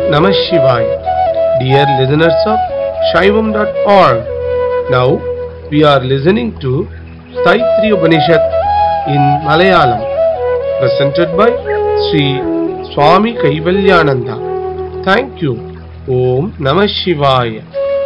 Namah Shivaya. Dear listeners of Shaivam.org, now we are listening to Staitri Upanishad in Malayalam, presented by Sri Swami Kaivalyananda. Thank you. Om Namah Shivaya.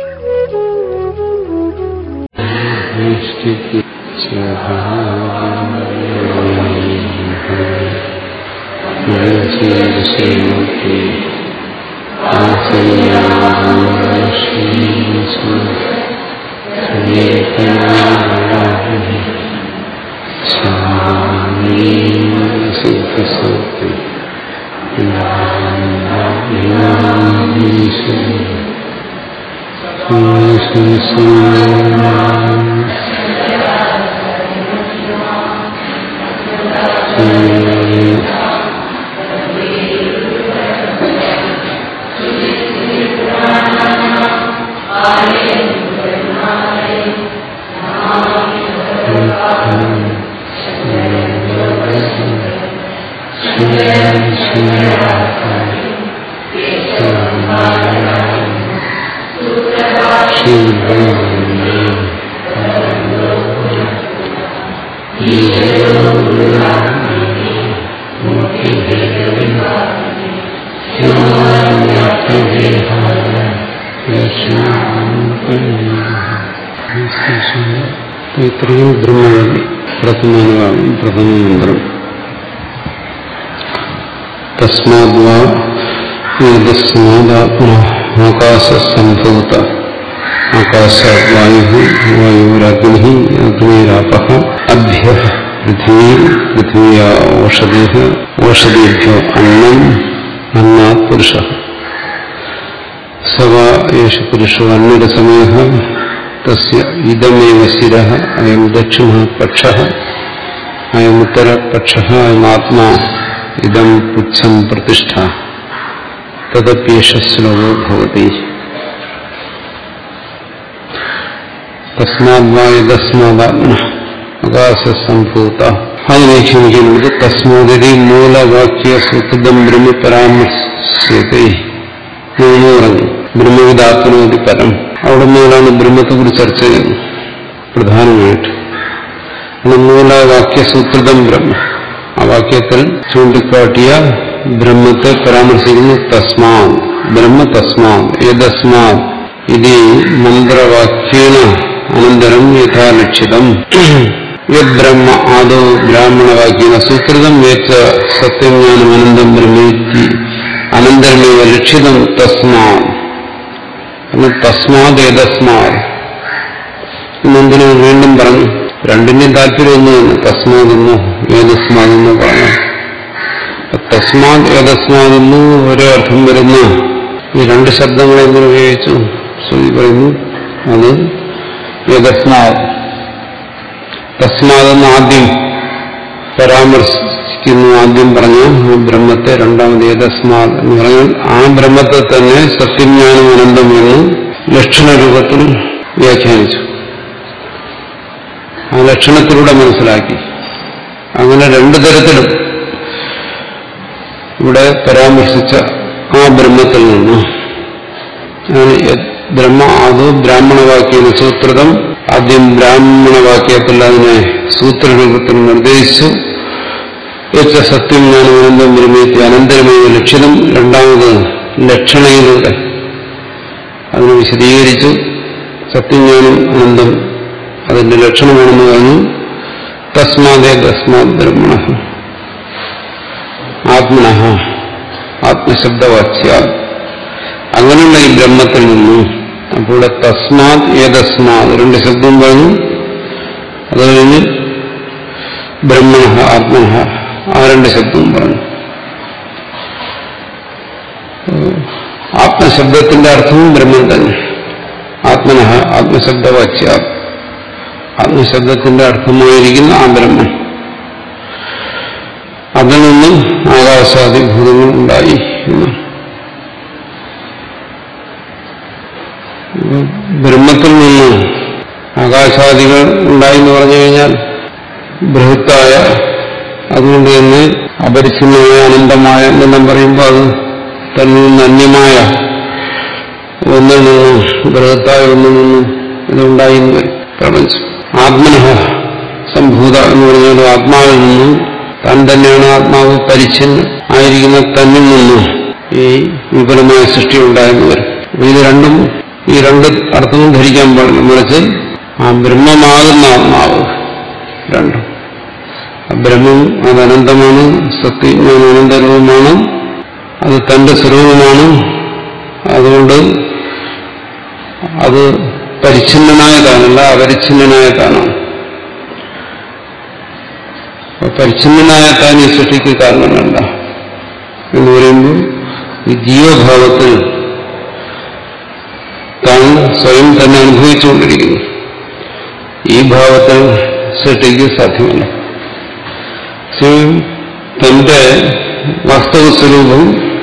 ഇത്രയും ബ്രഹ്മവേദി പ്രഥമാനുഭാഗം പ്രഥമ മന്ത്രം തസ്മാദ്വാ ആകാശസംഭൂത ആകാശാത് വായു വായുരഗ്നി അഗ്നിരാപ അഭ്യ പൃഥ്വീ പൃഥ്വിയാ ഓഷധി ഓഷധീഭ്യോ അന്നം അന്നാത് പുരുഷ സവാ യേശു പുരുഷോ അന്നരസമയ തസ്യ ഇതമേവ ശിര അയം ദക്ഷിണ പക്ഷ അയം ഉത്തരപക്ഷ അയമാത്മാ ഇതം പുച്ഛം പ്രതിഷ്ഠ തദപ്യേഷ ശ്ലോകോ ഭവതി തസ്മാത്മായതസ്മാത്മ ആകാശസംഭൂത അതിനെ ക്ഷണിക്കുന്നത് തസ്മാതി മൂലവാക്യ സുഹൃതം ബ്രഹ്മ പരാമർശ്യത്തെ മൂന്ന് പറഞ്ഞു ബ്രഹ്മവിദാത്മനോതി പരം അവിടെ മുതലാണ് ബ്രഹ്മത്തെ കുറിച്ച് ചർച്ച ചെയ്യുന്നത് പ്രധാനമായിട്ട് മൂലവാക്യസൂത്രിതം ബ്രഹ്മ ആ വാക്യത്തിൽ ചൂണ്ടിക്കാട്ടിയ ബ്രഹ്മത്തെ പരാമർശിക്കുന്നു തസ്മാ ബ്രഹ്മ തസ്മാ ഏതസ്മാ ഇത് മന്ത്രവാക്യേന അനന്തരം യഥാലക്ഷിതം യദ്ബ്രഹ്മ ആദോ ബ്രാഹ്മണവാക്യേന സൂത്രിതം വേച്ച സത്യജ്ഞാനം അനന്തം ബ്രഹ്മേത്തി അനന്തരമേവ ലക്ഷിതം തസ്മാ തസ്മാത് ഏതസ്മാത് ഇന്നെന്തിനു വീണ്ടും പറഞ്ഞു രണ്ടിന്റെയും താല്പര്യം ഒന്ന് തന്നെ തസ്മാതെന്നോ ഏതസ്മാതെന്നോ പറഞ്ഞു തസ്മാത് ഏതസ്മാതെന്ന് ഓരോ അർത്ഥം വരുന്ന ഈ രണ്ട് ശബ്ദങ്ങളെ എന്തിനു ഉപയോഗിച്ചു ശ്രുതി പറയുന്നു അത് ഏതസ്മാത് തസ്മാതെന്ന് ആദ്യം പരാമർശിക്കുന്നു ആദ്യം പറഞ്ഞ ആ ബ്രഹ്മത്തെ രണ്ടാമത് ഏതസ്മാത് എന്ന് പറഞ്ഞാൽ ആ ബ്രഹ്മത്തെ തന്നെ സത്യജ്ഞാനം അനന്തം എന്ന് ലക്ഷണരൂപത്തിൽ വ്യാഖ്യാനിച്ചു ആ ലക്ഷണത്തിലൂടെ മനസ്സിലാക്കി അങ്ങനെ രണ്ടു തരത്തിലും ഇവിടെ പരാമർശിച്ച ആ ബ്രഹ്മത്തിൽ നിന്ന് ബ്രഹ്മ അതോ ബ്രാഹ്മണവാക്യം സൂത്രിതം ആദ്യം ബ്രാഹ്മണവാക്യത്തിൽ അതിനെ സൂത്രരൂപത്തിൽ നിർദ്ദേശിച്ചു വെച്ച സത്യം ജ്ഞാനമാനന്ദം ബ്രഹ്മേത്തി അനന്തരമായ ലക്ഷ്യം രണ്ടാമത് ലക്ഷണയിലൂടെ അതിനെ വിശദീകരിച്ചു സത്യജ്ഞാനം അനന്തം അതിന്റെ ലക്ഷണമാണെന്ന് പറഞ്ഞു തസ്മാതേ തസ്മാത് ബ്രഹ്മണ ആത്മന ആത്മശബ്ദവാച്യ അങ്ങനെയുള്ള ഈ ബ്രഹ്മത്തിൽ നിന്നും അപ്പോൾ തസ്മാത് ഏതസ്മാത് രണ്ട് ശബ്ദം പറഞ്ഞു അത് കഴിഞ്ഞ് ബ്രഹ്മണ ആത്മന ആ രണ്ട് ശബ്ദവും പറഞ്ഞു ആത്മശബ്ദത്തിന്റെ അർത്ഥവും ബ്രഹ്മം തന്നെ ആത്മന ആത്മശബ്ദവാച്യ ആത്മശബ്ദത്തിന്റെ അർത്ഥമായിരിക്കുന്ന ആ ബ്രഹ്മം അതിൽ നിന്നും ആകാശാദിഭൂതങ്ങൾ ഉണ്ടായി എന്ന് ബ്രഹ്മത്തിൽ നിന്ന് ആകാശാദികൾ ഉണ്ടായി എന്ന് പറഞ്ഞു കഴിഞ്ഞാൽ ബൃഹത്തായ അതുകൊണ്ട് തന്നെ അപരിച്ഛിന്നമായ അനന്തമായ എന്നെല്ലാം പറയുമ്പോൾ അത് തന്നിൽ നിന്ന് അന്യമായ ഒന്നിൽ നിന്നും ബൃഹത്തായ ഒന്നിൽ നിന്നും ഇതുണ്ടായി എന്ന് വരും പ്രപഞ്ചം ആത്മനഹ സംഭൂത എന്ന് പറഞ്ഞാൽ ആത്മാവിൽ നിന്നും താൻ തന്നെയാണ് ആത്മാവ് പരിച്ഛിന്ന ആയിരിക്കുന്ന തന്നിൽ നിന്നും ഈ വിപുലമായ സൃഷ്ടി ഉണ്ടായെന്ന് വരും അപ്പൊ ഇത് രണ്ടും ഈ രണ്ട് അർത്ഥവും ധരിക്കാൻ പാടില്ല മറിച്ച് ആ ബ്രഹ്മമാകുന്ന ആത്മാവ് രണ്ടും ആ ബ്രഹ്മം അത് അനന്തമാണ് സത്യജ്ഞാന അനന്തരൂപമാണ് അത് തന്റെ സ്വരൂപമാണ് അതുകൊണ്ട് അത് പരിച്ഛിന്നനായ താനല്ല അപരിച്ഛിന്നനായ താനാണ് അപ്പൊ പരിച്ഛിന്നനായ താൻ ഈ സൃഷ്ടിക്ക് കാരണമല്ല എന്ന് പറയുമ്പോൾ ഈ ജീവഭാവത്തിൽ താൻ സ്വയം തന്നെ അനുഭവിച്ചുകൊണ്ടിരിക്കുന്നു ഈ ഭാവത്തിൽ സൃഷ്ടിക്ക് സാധ്യമല്ല സ്വയം തന്റെ വാസ്തവ സ്വരൂപം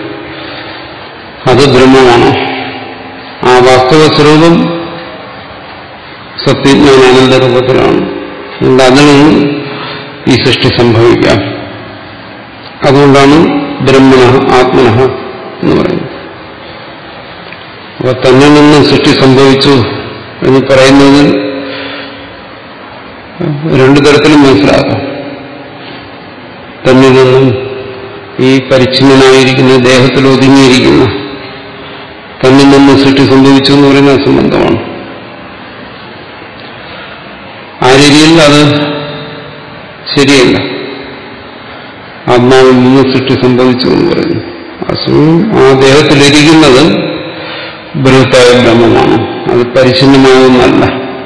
അത് ബ്രഹ്മമാണ് ആ വാസ്തവ സ്വരൂപം സത്യജ്ഞാനാനന്ദ രൂപത്തിലാണ് അതുകൊണ്ട് അതിൽ നിന്ന് ഈ സൃഷ്ടി സംഭവിക്കാം അതുകൊണ്ടാണ് ബ്രഹ്മണ ആത്മന എന്ന് പറയുന്നത് അപ്പൊ തന്നിൽ നിന്ന് സൃഷ്ടി സംഭവിച്ചു എന്ന് പറയുന്നതിൽ രണ്ടു തരത്തിലും മനസ്സിലാക്കാം തന്നിൽ നിന്നും ഈ പരിച്ഛിന്നനായിരിക്കുന്ന ദേഹത്തിൽ ഒതുങ്ങിയിരിക്കുന്ന തന്നിൽ നിന്ന് സൃഷ്ടി സംഭവിച്ചു എന്ന് പറയുന്ന സംബന്ധമാണ് ആ രീതിയിൽ അത് ശരിയല്ല ആത്മാവിൽ നിന്ന് സൃഷ്ടി സംഭവിച്ചു എന്ന് പറയുന്നു അസുഖം ആ ദേഹത്തിലിരിക്കുന്നത് ബൃഹത്തായ ബ്രഹ്മമാണ് അത് പരിച്ഛിന്നമാകുന്നല്ല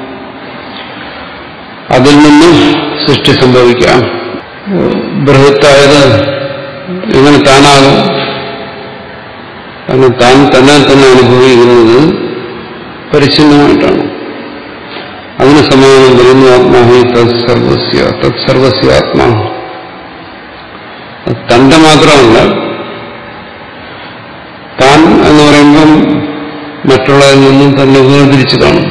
അതിൽ നിന്ന് സൃഷ്ടി സംഭവിക്കാം ബൃഹത്തായത് എങ്ങനെ താനാകും കാരണം താൻ തന്നെ തന്നെ അനുഭവിക്കുന്നത് പരിച്ഛിന്നമായിട്ടാണ് അതിന് സമാനം വരുന്നു ആത്മാഹി തത് സർവസ്യ തത് സർവസ്യ ആത്മാ അത് തന്റെ മാത്രമല്ല താൻ എന്ന് പറയുമ്പം മറ്റുള്ളതിൽ നിന്നും തന്നെ വേർതിരിച്ചു കാണും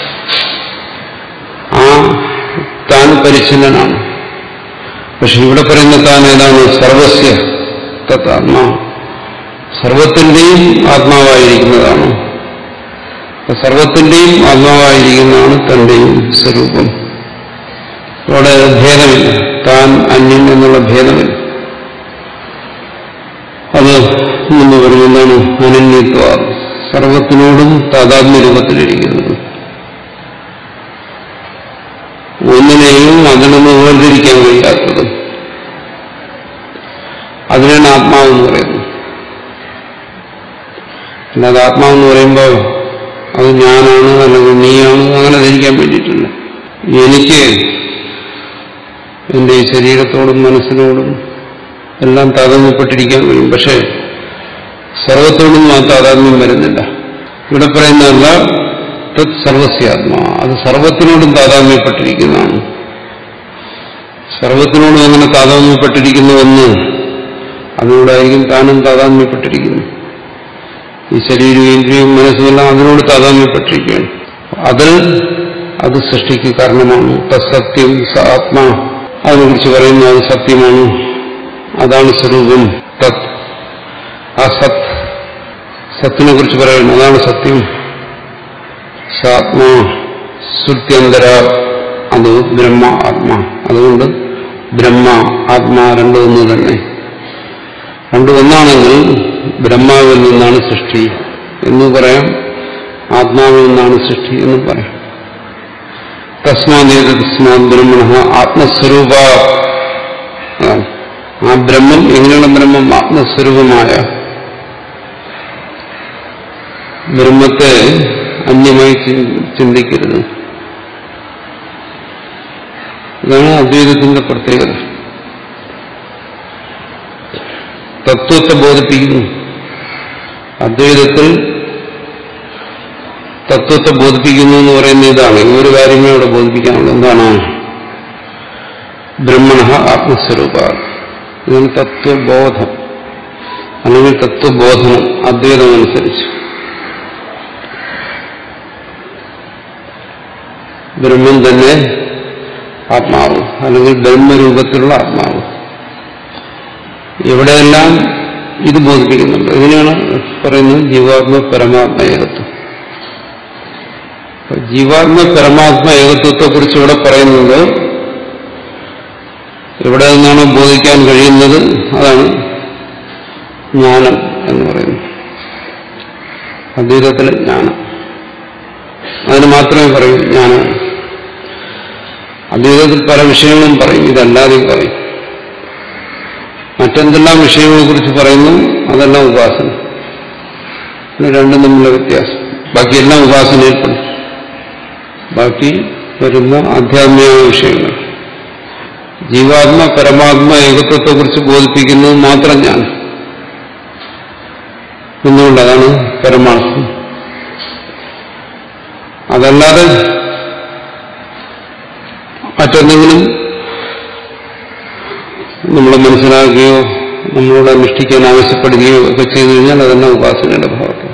ആ താൻ പരിച്ഛിന്നനാണ് പക്ഷെ ഇവിടെ പറയുന്ന താൻ ഏതാണ് സർവസ്യ തത്താത്മാ സർവത്തിന്റെയും ആത്മാവായിരിക്കുന്നതാണ് അപ്പൊ സർവത്തിന്റെയും ആത്മാവായിരിക്കുന്നതാണ് തന്റെയും സ്വരൂപം അവിടെ ഭേദമില്ല താൻ അന്യൻ എന്നുള്ള ഭേദമില്ല അത് മുമ്പ് പറയുന്നതാണ് അനന്യത്വ സർവത്തിനോടും താതാത്മ്യ രൂപത്തിലിരിക്കുന്നത് ഒന്നിനെയും അതിൽ നിന്ന് വേർതിരിക്കാൻ കഴിയാത്തതും അതിനാണ് ആത്മാവെന്ന് പറയുന്നത് അല്ലാതെ ആത്മാവെന്ന് പറയുമ്പോൾ അത് ഞാനാണ് അല്ലെങ്കിൽ നീയാണ് അങ്ങനെ ധരിക്കാൻ വേണ്ടിയിട്ടില്ല എനിക്ക് എന്റെ ഈ ശരീരത്തോടും മനസ്സിനോടും എല്ലാം താതാത്മ്യപ്പെട്ടിരിക്കാൻ കഴിയും പക്ഷേ സർവത്തോടും ആ താതാത്മ്യം വരുന്നില്ല ഇവിടെ പറയുന്നതല്ല തത് സർവസ്യാത്മാ അത് സർവത്തിനോടും താതാത്മ്യപ്പെട്ടിരിക്കുന്നതാണ് സർവത്തിനോടും അങ്ങനെ താതാത്മ്യപ്പെട്ടിരിക്കുന്നുവെന്ന് അതിനോടായിരിക്കും താനും താതാത്മ്യപ്പെട്ടിരിക്കുന്നു ഈ ശരീരവും ഇന്ദ്രിയവും മനസ്സുമെല്ലാം അതിനോട് താതാത്മ്യപ്പെട്ടിരിക്കുകയാണ് അതിൽ അത് സൃഷ്ടിക്ക് കാരണമാണ് തത്സത്യം സ ആത്മാ അതിനെക്കുറിച്ച് പറയുന്നു അത് സത്യമാണ് അതാണ് സ്വരൂപം തത് ആ സത് സത്തിനെ കുറിച്ച് പറയുന്നു അതാണ് സത്യം സാത്മാ ശ്രുത്യന്തര അത് ബ്രഹ്മ ആത്മാ അതുകൊണ്ട് ബ്രഹ്മ ആത്മാ രണ്ടും ഒന്ന് തന്നെ രണ്ടും ഒന്നാണെങ്കിൽ ബ്രഹ്മാവിൽ നിന്നാണ് സൃഷ്ടി എന്ന് പറയാം ആത്മാവിൽ നിന്നാണ് സൃഷ്ടി എന്നും പറയാം തസ്മാതേത് തസ്മാത് ബ്രഹ്മണ ആത്മസ്വരൂപ അതാണ്. ആ ബ്രഹ്മം എങ്ങനെയുള്ള ബ്രഹ്മം ആത്മസ്വരൂപമായ ബ്രഹ്മത്തെ അന്യമായി ചി- ചിന്തിക്കരുത് ഇതാണ് അദ്വൈതത്തിന്റെ പ്രത്യേകത തത്വത്തെ ബോധിപ്പിക്കുന്നു അദ്വൈതത്തിൽ തത്വത്തെ ബോധിപ്പിക്കുന്നു എന്ന് പറയുന്ന ഇതാണ് ഈ ഒരു കാര്യമേ ഇവിടെ ബോധിപ്പിക്കാനുള്ളൂ എന്താണ് ബ്രഹ്മണ ആത്മസ്വരൂപ ഇതാണ് തത്വബോധം അല്ലെങ്കിൽ തത്വബോധനം അദ്വൈതമനുസരിച്ച് ബ്രഹ്മം തന്നെ ആത്മാവ് അല്ലെങ്കിൽ ബ്രഹ്മരൂപത്തിലുള്ള ആത്മാവ് എവിടെയെല്ലാം ഇത് ബോധിപ്പിക്കുന്നുണ്ട് ഇതിനാണ് പറയുന്നത് ജീവാത്മ പരമാത്മ ഏകത്വം അപ്പൊ ജീവാത്മ പരമാത്മ ഏകത്വത്തെ കുറിച്ച് ഇവിടെ പറയുന്നത് എവിടെ നിന്നാണോ ബോധിക്കാൻ കഴിയുന്നത് അതാണ് ജ്ഞാനം എന്ന് പറയുന്നത് അദ്വൈതത്തിലെ ജ്ഞാനം അതിന് മാത്രമേ പറയൂ ജ്ഞാനം അദ്വൈതത്തിൽ പല വിഷയങ്ങളും പറയും ഇതല്ലാതെയും പറയും മറ്റെന്തെല്ലാം വിഷയങ്ങളെ കുറിച്ച് പറയുന്നു അതെല്ലാം ഉപാസന ഇത് രണ്ടും തമ്മിലുള്ള വ്യത്യാസം ബാക്കിയെല്ലാം ഉപാസനയിൽപ്പെടും ബാക്കി വരുന്ന ആധ്യാത്മിക വിഷയങ്ങൾ ജീവാത്മ പരമാത്മ ഏകത്വത്തെക്കുറിച്ച് ബോധിപ്പിക്കുന്നത് മാത്രം ഞാൻ എന്തുകൊണ്ട് അതാണ് പരമാർത്ഥം അതല്ലാതെ മറ്റെന്തെങ്കിലും നമ്മൾ മനസ്സിലാക്കുകയോ നമ്മളോട് അനുഷ്ഠിക്കാൻ ആവശ്യപ്പെടുകയോ ഒക്കെ ചെയ്തു കഴിഞ്ഞാൽ അതെല്ലാം ഉപാസനയുടെ ഭാഗത്ത്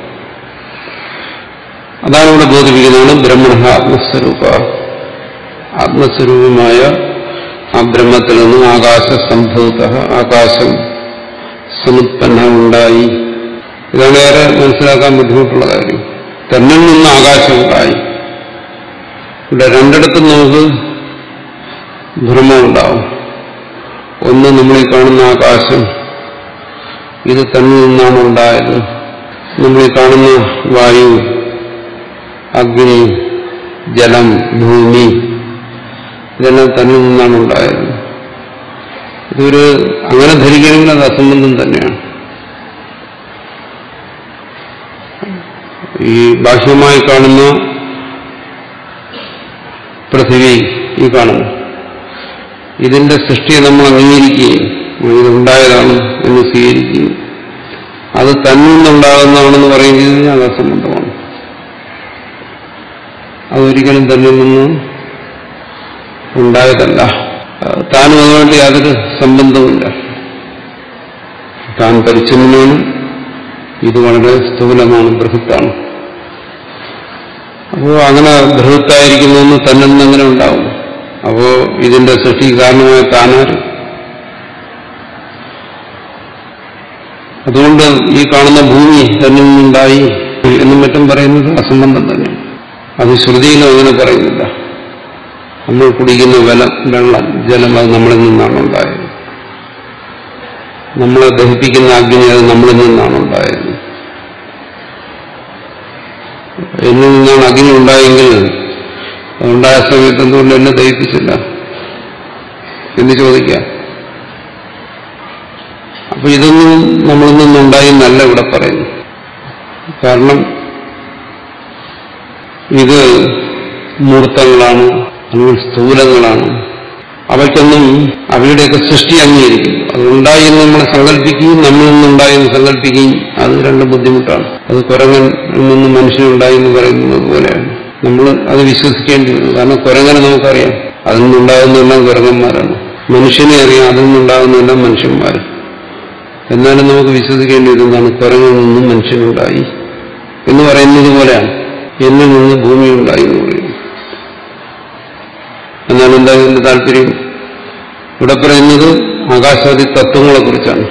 അതാണ് ഇവിടെ ബോധിപ്പിക്കുന്നതാണ് ബ്രഹ്മണ ആത്മസ്വരൂപ ആത്മസ്വരൂപമായ ആ ബ്രഹ്മത്തിൽ നിന്നും ആകാശ സംഭൂത ആകാശം സമുത്പന്ന ഉണ്ടായി ഇതാണ് ഏറെ മനസ്സിലാക്കാൻ ബുദ്ധിമുട്ടുള്ള കാര്യം തന്നിൽ നിന്ന് ആകാശം ഉണ്ടായി ഇവിടെ രണ്ടിടത്തും നമുക്ക് ഭ്രമമുണ്ടാവും ഒന്ന് നമ്മൾ ഈ കാണുന്ന ആകാശം ഇത് തന്നിൽ നിന്നാണ് ഉണ്ടായത് നമ്മൾ ഈ കാണുന്ന വായു അഗ്നി ജലം ഭൂമി ഇതെല്ലാം തന്നിൽ നിന്നാണ് ഉണ്ടായത് ഇതൊരു അങ്ങനെ ധരിക്കണമെങ്കിൽ അത് അസംബന്ധം തന്നെയാണ് ഈ ബാഹ്യമായി കാണുന്ന പൃഥിവി ഈ കാണുന്നു ഇതിന്റെ സൃഷ്ടിയെ നമ്മൾ അംഗീകരിക്കുകയും ഇതുണ്ടായതാണ് എന്ന് സ്വീകരിക്കുകയും അത് തന്നിൽ നിന്നുണ്ടാകുന്നതാണെന്ന് പറയുന്നത് അത് അസംബന്ധമാണ് അതൊരിക്കലും തന്നിൽ നിന്ന് ഉണ്ടായതല്ല താനും അതുകൊണ്ട് യാതൊരു സംബന്ധവുമില്ല താൻ പരിച്ഛന്നമാണ് ഇത് വളരെ സ്ഥൂലമാണ് ബൃഹത്താണ് അപ്പോൾ അങ്ങനെ ബൃഹത്തായിരിക്കുന്നതെന്ന് തന്നിൽ നിന്ന് അങ്ങനെ ഉണ്ടാവും അപ്പോ ഇതിന്റെ സൃഷ്ടി കാരണമായ താനാര് അതുകൊണ്ട് ഈ കാണുന്ന ഭൂമി തന്നിൽ നിന്നുണ്ടായി എന്നും മറ്റും പറയുന്നത് അസംബന്ധം തന്നെ അത് ശ്രുതിയിലും അങ്ങനെ പറയുന്നില്ല നമ്മൾ കുടിക്കുന്ന വെലം വെള്ളം ജലം അത് നമ്മളിൽ നിന്നാണ് ഉണ്ടായത് നമ്മളെ ദഹിപ്പിക്കുന്ന അഗ്നി അത് നമ്മളിൽ നിന്നാണ് ഉണ്ടായത് എന്നിൽ നിന്നാണ് അഗ്നി ഉണ്ടായെങ്കിൽ ഉണ്ടായ സമയത്ത് എന്തുകൊണ്ട് എന്നെ ദഹിപ്പിച്ചില്ല എന്ന് ചോദിക്കാം അപ്പൊ ഇതൊന്നും നമ്മളിൽ നിന്നുണ്ടായി എന്നല്ല ഇവിടെ പറയുന്നു കാരണം ഇത് മൂർത്തങ്ങളാണ് അല്ലെങ്കിൽ സ്ഥൂലങ്ങളാണ് അവയ്ക്കൊന്നും അവയുടെയൊക്കെ സൃഷ്ടി അംഗീകരിക്കും അത് ഉണ്ടായി എന്ന് നമ്മൾ സങ്കല്പിക്കുകയും നമ്മളിൽ നിന്നുണ്ടായി എന്ന് സങ്കല്പിക്കുകയും അത് രണ്ട് ബുദ്ധിമുട്ടാണ് അത് കുരങ്ങൻ നിന്ന് മനുഷ്യനുണ്ടായി എന്ന് പറയുന്നത് പോലെയാണ് നമ്മൾ അത് വിശ്വസിക്കേണ്ടി വരും കാരണം കുരങ്ങനെ നമുക്കറിയാം അതിൽ നിന്നുണ്ടാകുന്നതെല്ലാം കുരങ്ങന്മാരാണ് മനുഷ്യനെ അറിയാം അതിൽ നിന്നുണ്ടാകുന്നതെല്ലാം മനുഷ്യന്മാർ എന്നാലും നമുക്ക് വിശ്വസിക്കേണ്ടി വരുന്നതാണ് കുരങ്ങിൽ നിന്നും മനുഷ്യനുണ്ടായി എന്ന് പറയുന്നത് പോലെയാണ് എന്നിൽ നിന്ന് ഭൂമി ഉണ്ടായി എന്ന് പറയുന്നു എന്നാൽ എന്താ ഇതിന്റെ താല്പര്യം ഇവിടെ പറയുന്നത് ആകാശാദി തത്വങ്ങളെ കുറിച്ചാണ്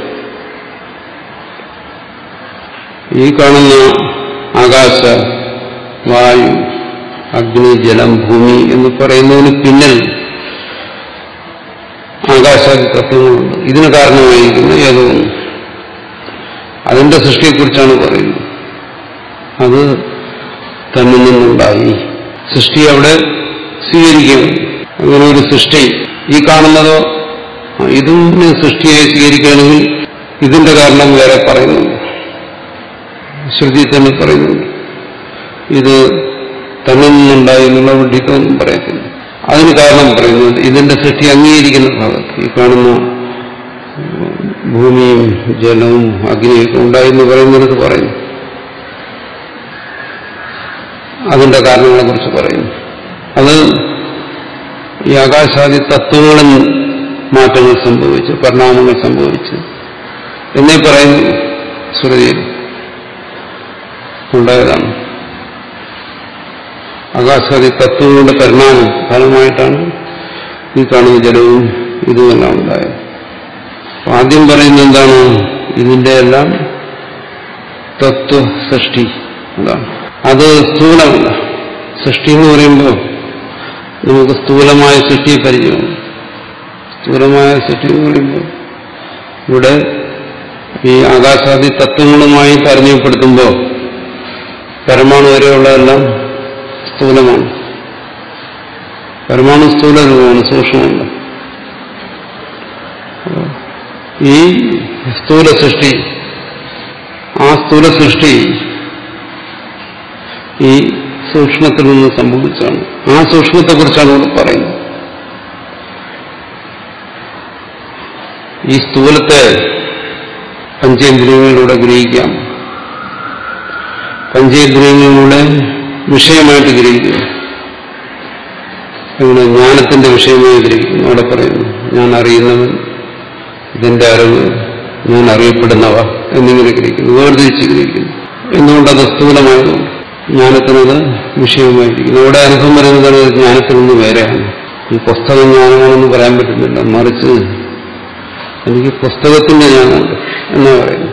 ഈ കാണുന്ന ആകാശ വായു അഗ്നി ജലം ഭൂമി എന്ന് പറയുന്നതിന് പിന്നിൽ ആകാശാദി തത്വങ്ങളുണ്ട് ഇതിന് കാരണമായിരിക്കുന്ന ഏതോ ഒന്ന് അതിന്റെ സൃഷ്ടിയെക്കുറിച്ചാണ് പറയുന്നത് അത് തന്നിൽ നിന്നുണ്ടായി സൃഷ്ടി അവിടെ സ്വീകരിക്കും അങ്ങനെ ഒരു സൃഷ്ടി ഈ കാണുന്നതോ ഇതിന് സൃഷ്ടിയെ സ്വീകരിക്കുകയാണെങ്കിൽ ഇതിന്റെ കാരണം വേറെ പറയുന്നുണ്ട് ശ്രുതി തന്നെ പറയുന്നുണ്ട് ഇത് തന്നിൽ നിന്നുണ്ടായി എന്നുള്ള വിഡിത്തൊന്നും പറയത്തില്ല അതിന് കാരണം പറയുന്നത് ഇതിന്റെ സൃഷ്ടി അംഗീകരിക്കുന്ന ഭാഗത്ത് ഈ കാണുന്ന ഭൂമിയും ജലവും അഗ്നിയൊക്കെ ഉണ്ടായി എന്ന് പറയുന്നിടത്ത് പറയുന്നു അതിന്റെ കാരണങ്ങളെ കുറിച്ച് പറയുന്നു അത് ഈ ആകാശാദി തത്വങ്ങളിൽ മാറ്റങ്ങൾ സംഭവിച്ചു പരിണാമങ്ങൾ സംഭവിച്ചു എന്നേ പറയുന്നു ശ്രുതിയിൽ ഉണ്ടായതാണ് ആകാശാദി തത്വങ്ങളുടെ പരിണാമം ഫലമായിട്ടാണ് ഈ കാണുന്ന ജലവും ഇതുമെല്ലാം ഉണ്ടായത് ആദ്യം പറയുന്നത് എന്താണ് ഇതിന്റെ എല്ലാം തത്വ സൃഷ്ടി അതാണ് അത് സ്ഥൂലമല്ല സൃഷ്ടി എന്ന് പറയുമ്പോൾ നമുക്ക് സ്ഥൂലമായ സൃഷ്ടിയെ പരിചയമാണ് സ്ഥൂലമായ സൃഷ്ടി എന്ന് പറയുമ്പോൾ ഇവിടെ ഈ ആകാശാദി തത്വങ്ങളുമായി താരതമ്യപ്പെടുത്തുമ്പോൾ പരമാണു വരെയുള്ളതെല്ലാം സ്ഥൂലമാണ് പരമാണു സ്ഥൂല രൂപമാണ് സൂക്ഷ്മമല്ല ഈ സ്ഥൂല സൃഷ്ടി ആ സ്ഥൂല സൃഷ്ടി ഈ സൂക്ഷ്മത്തിൽ നിന്ന് സംഭവിച്ചാണ് ആ സൂക്ഷ്മത്തെക്കുറിച്ചാണ് ഇവിടെ പറയുന്നത് ഈ സ്ഥൂലത്തെ പഞ്ചേന്ദ്രിയങ്ങളിലൂടെ ഗ്രഹിക്കാം പഞ്ചേന്ദ്രിയങ്ങളിലൂടെ വിഷയമായിട്ട് ഗ്രഹിക്കുന്നു ഇവിടെ ജ്ഞാനത്തിന്റെ വിഷയമായി ഗ്രഹിക്കുന്നു അവിടെ പറയുന്നു ഞാൻ അറിയുന്നവൻ ഇതിന്റെ അറിവ് ഞാൻ അറിയപ്പെടുന്നവ എന്നിങ്ങനെ ഗ്രഹിക്കുന്നു വേർതിരിച്ച് ഗ്രഹിക്കുന്നു എന്തുകൊണ്ടത് സ്ഥൂലമായതുകൊണ്ട് ജ്ഞാനത്തിനത് വിഷയമായിരിക്കുന്നു അവിടെ അനുഭവം വരുന്നത് ജ്ഞാനത്തിൽ നിന്ന് വേറെയാണ് ഈ പുസ്തകം ജ്ഞാനമാണെന്ന് പറയാൻ പറ്റുന്നില്ല മറിച്ച് എനിക്ക് പുസ്തകത്തിന്റെ ജ്ഞാനമുണ്ട് എന്നാ പറയുന്നു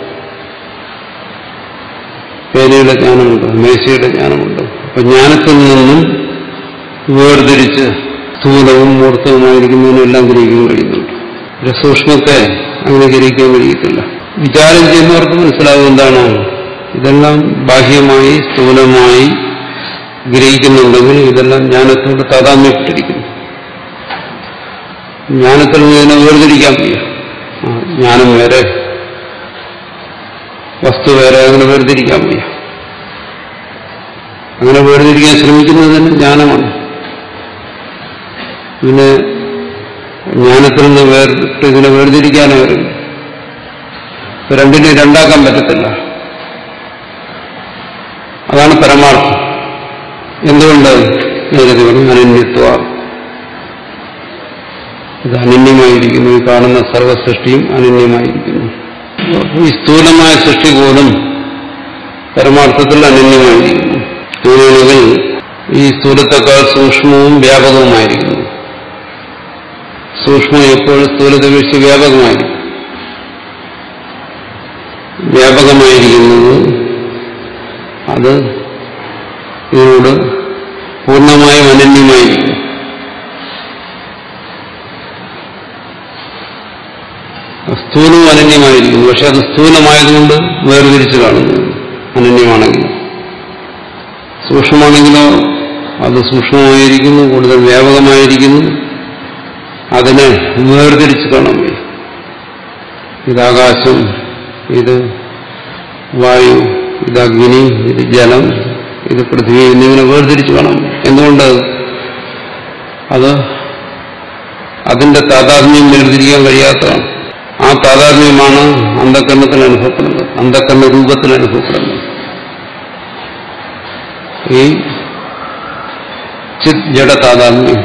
പേനയുടെ ജ്ഞാനമുണ്ട് മേശയുടെ ജ്ഞാനമുണ്ട് അപ്പൊ ജ്ഞാനത്തിൽ നിന്നും വേർതിരിച്ച് സ്ഥൂലവും മൂർത്തവുമായിരിക്കുന്നതിനെല്ലാം ഗ്രഹിക്കാൻ കഴിയുന്നുണ്ട് ഒരു സൂക്ഷ്മത്തെ അങ്ങനെ ഗ്രഹിക്കാൻ കഴിയത്തില്ല വിചാരം ചെയ്യുന്നവർക്ക് മനസ്സിലാവും എന്താണ് ഇതെല്ലാം ബാഹ്യമായി സ്ഥൂലമായി ഗ്രഹിക്കുന്നുണ്ടെങ്കിൽ ഇതെല്ലാം ജ്ഞാനത്തോട് താതാമ്യപ്പെട്ടിരിക്കുന്നു ജ്ഞാനത്തിൽ നിന്ന് ഇതിനെ വേർതിരിക്കാൻ വയ്യ ആ, ജ്ഞാനം വേറെ വസ്തു വേറെ അങ്ങനെ വേർതിരിക്കാൻ വയ്യ അങ്ങനെ വേർതിരിക്കാൻ ശ്രമിക്കുന്നത് തന്നെ ജ്ഞാനമാണ് പിന്നെ ജ്ഞാനത്തിൽ നിന്ന് വേറിട്ട് ഇതിനെ വേർതിരിക്കാനേ വരും രണ്ടിനെ രണ്ടാക്കാൻ പറ്റത്തില്ല അതാണ് പരമാർത്ഥം എന്തുകൊണ്ട് നേരത്തെ പറഞ്ഞു അനന്യത്വ ഇത് അനന്യമായിരിക്കുന്നു ഈ കാണുന്ന സർവസൃഷ്ടിയും അനന്യമായിരിക്കുന്നു ഈ സ്ഥൂലമായ സൃഷ്ടി പോലും പരമാർത്ഥത്തിൽ അനന്യമായിരിക്കുന്നു അങ്ങനെയാണെങ്കിൽ ഈ സ്ഥൂലത്തെക്കാൾ സൂക്ഷ്മവും വ്യാപകവുമായിരിക്കുന്നു സൂക്ഷ്മം എപ്പോഴും സ്ഥൂലത്തെ വീഴ്ച വ്യാപകമായിരിക്കും വ്യാപകമായിരിക്കുന്നത് അത് ഇതിനോട് പൂർണ്ണമായും അനന്യമായിരിക്കും സ്ഥൂലവും അനന്യമായിരിക്കുന്നു പക്ഷെ അത് സ്ഥൂലമായതുകൊണ്ട് വേർതിരിച്ച് കാണുന്നു അനന്യമാണെങ്കിൽ സൂക്ഷ്മമാണെങ്കിലോ അത് സൂക്ഷ്മമായിരിക്കുന്നു കൂടുതൽ വ്യാപകമായിരിക്കുന്നു അതിനെ വേർതിരിച്ച് കാണാൻ വയ്യ ഇത് ആകാശം ഇത് വായു ഇത് അഗ്നി ഇത് ജലം ഇത് പൃഥ്വി എന്നിങ്ങനെ വേർതിരിച്ച് കാണാം എന്തുകൊണ്ട് അത് അതിന്റെ താതാത്മ്യം വേർതിരിക്കാൻ കഴിയാത്തതാണ് ആ താതാത്മ്യമാണ് അന്ധകരണത്തിൽ അനുഭവപ്പെടുന്നത് അന്ധകരണ രൂപത്തിൽ അനുഭവപ്പെടുന്നത് ഈ ചിത് ജഡ താതാത്മ്യം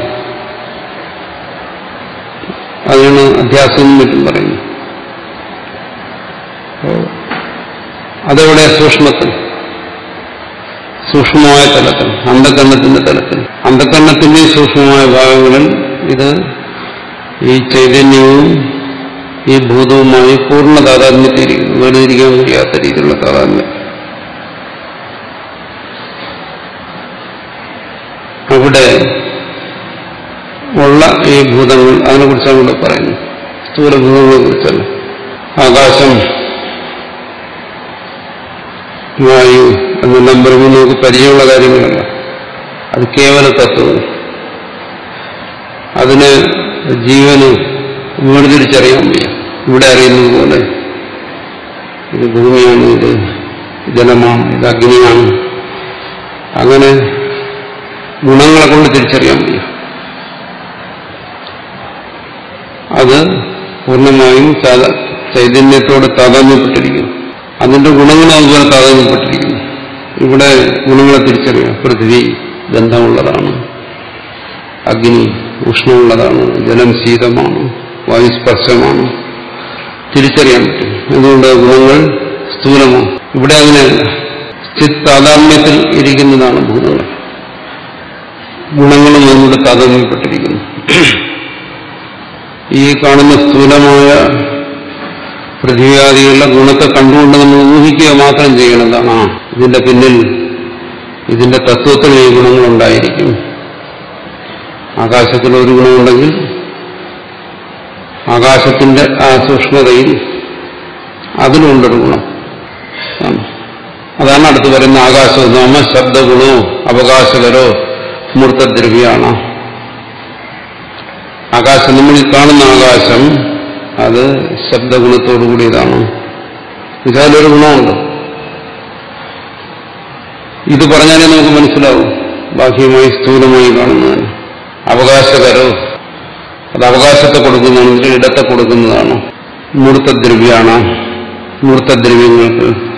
അതിനാണ് അധ്യാസം എന്നും മറ്റും പറയുന്നത് അതെവിടെ സൂക്ഷ്മത്തിൽ സൂക്ഷ്മമായ തലത്തിൽ അന്ധകരണത്തിന്റെ തലത്തിൽ അന്ധകരണത്തിന്റെ സൂക്ഷ്മമായ ഭാഗങ്ങളിൽ ഇത് ഈ ചൈതന്യവും ഈ ഭൂതവുമായി പൂർണ്ണ താതാത്മ്യത്തിയിരിക്കുന്നു വേർതിരിക്കാൻ കഴിയാത്ത രീതിയിലുള്ള താതാത്മ്യം അവിടെ ഉള്ള ഈ ഭൂതങ്ങൾ അതിനെക്കുറിച്ചാണ് ഇവിടെ പറയുന്നത് സ്ഥൂലഭൂതങ്ങളെ കുറിച്ചല്ല ആകാശം വായു എന്നെല്ലാം പറയുമ്പോൾ നമുക്ക് പരിചയമുള്ള കാര്യങ്ങളല്ല അത് കേവല തത്വം അതിന് ജീവന് വേർതിരിച്ചറിയാൻ വയ്യ ഇവിടെ അറിയുന്നത് പോലെ ഇത് ഭൂമിയാണ് ഇത് ജലമാണ് ഇത് അഗ്നിയാണ് അങ്ങനെ ഗുണങ്ങളെ കൊണ്ട് തിരിച്ചറിയാൻ വയ്യ അത് പൂർണ്ണമായും താത- ചൈതന്യത്തോട് താതാമ്യപ്പെട്ടിരിക്കുന്നു അതിന്റെ ഗുണങ്ങളും അതുപോലെ താതാമ്യപ്പെട്ടിരിക്കുന്നു ഇവിടെ ഗുണങ്ങളെ തിരിച്ചറിയാം പൃഥ്വി ഗന്ധമുള്ളതാണ് അഗ്നി ഉഷ്ണമുള്ളതാണ് ജലം ശീതമാണ് വായു സ്പർശമാണ് തിരിച്ചറിയാൻ പറ്റും എന്തുകൊണ്ട് ഗുണങ്ങൾ സ്ഥൂലമാണ് ഇവിടെ അതിന് ചിത് താതാത്മ്യത്തിൽ ഇരിക്കുന്നതാണ് ഭൂതങ്ങൾ ഗുണങ്ങളും അതിനോട് താതാത്മ്യപ്പെട്ടിരിക്കുന്നു ഈ കാണുന്ന സ്ഥൂലമായ പൃഥ്വിയാദികളുടെ ഗുണത്തെ കണ്ടുകൊണ്ട് നമ്മൾ ഊഹിക്കുക മാത്രം ചെയ്യണതാണ് ആ ഇതിന്റെ പിന്നിൽ ഇതിന്റെ തത്വത്തിൽ ഈ ഗുണങ്ങളുണ്ടായിരിക്കും ആകാശത്തിൽ ഒരു ഗുണമുണ്ടെങ്കിൽ ആകാശത്തിന്റെ ആ സൂക്ഷ്മതയിൽ അതിലുണ്ടൊരു ഗുണം ആണ്. അതാണ് അടുത്ത് പറയുന്ന ആകാശം നാമ ശബ്ദഗുണോ അവകാശകരോ മൂർത്തദ്രവ്യാണ് ആകാശം നമ്മൾ ഈ കാണുന്ന ആകാശം അത് ശബ്ദഗുണത്തോടു കൂടിയതാണ് ഇതിലൊരു ഗുണമുണ്ട് ഇത് പറഞ്ഞാലേ നമുക്ക് മനസ്സിലാവും ബാഹ്യമായി സ്ഥൂലമായി കാണുന്നതാണ് അവകാശകരോ അത് അവകാശത്തെ കൊടുക്കുന്നതാണെങ്കിൽ ഇടത്തെ കൊടുക്കുന്നതാണ് മൂർത്തദ്രവ്യാണ് മൂർത്തദ്രവ്യങ്ങൾക്ക്